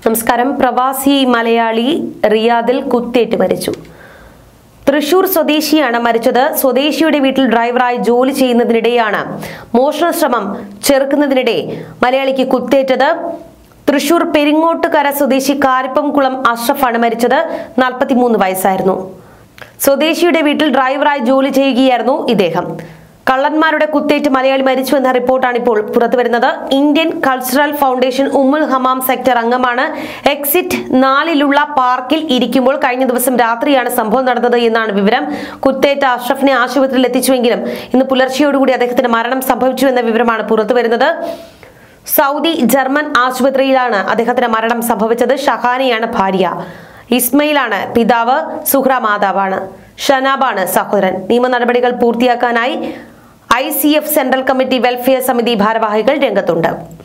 നമസ്കാരം പ്രവാസി മലയാളി റിയാദിൽ കുത്തേറ്റ് മരിച്ചു തൃശൂർ സ്വദേശിയാണ് മരിച്ചത് സ്വദേശിയുടെ വീട്ടിൽ ഡ്രൈവറായി ജോലി ചെയ്യുന്നതിനിടെയാണ് മോഷണ ശ്രമം ചെറുക്കുന്നതിനിടെ മലയാളിക്ക് കുത്തേറ്റത് തൃശൂർ പെരിങ്ങോട്ടുകര സ്വദേശി കാരിപ്പംകുളം അഷ്റഫാണ് മരിച്ചത് നാൽപ്പത്തിമൂന്ന് വയസ്സായിരുന്നു സ്വദേശിയുടെ വീട്ടിൽ ഡ്രൈവറായി ജോലി ചെയ്യുകയായിരുന്നു ഇദ്ദേഹം കള്ളന്മാരുടെ കുത്തേറ്റ് മലയാളി മരിച്ചു എന്ന റിപ്പോർട്ടാണ് ഇപ്പോൾ പുറത്തുവരുന്നത് Indian cultural foundation Ummul Hamam sector അംഗമാണ് എക്സിറ്റ് നാലിലുള്ള പാർക്കിൽ ഇരിക്കുമ്പോൾ കഴിഞ്ഞ ദിവസം രാത്രിയാണ് സംഭവം നടന്നത് എന്നാണ് വിവരം കുത്തേറ്റ അഷ്റഫിനെ ആശുപത്രിയിൽ എത്തിച്ചുവെങ്കിലും ഇന്ന് പുലർച്ചെയോടുകൂടി അദ്ദേഹത്തിന് മരണം സംഭവിച്ചു എന്ന വിവരമാണ് പുറത്തുവരുന്നത് സൗദി ജർമ്മൻ ആശുപത്രിയിലാണ് അദ്ദേഹത്തിന് മരണം സംഭവിച്ചത് ഷഹാനയാണ് ഭാര്യ ഇസ്മയിലാണ് പിതാവ് സുഹ്ര മാതാവാണ് ഷനാബാണ് സഹോദരൻ നിയമ നടപടികൾ പൂർത്തിയാക്കാനായി I C F central committee welfare സമിതി ഭാരവാഹികൾ രംഗത്തുണ്ട്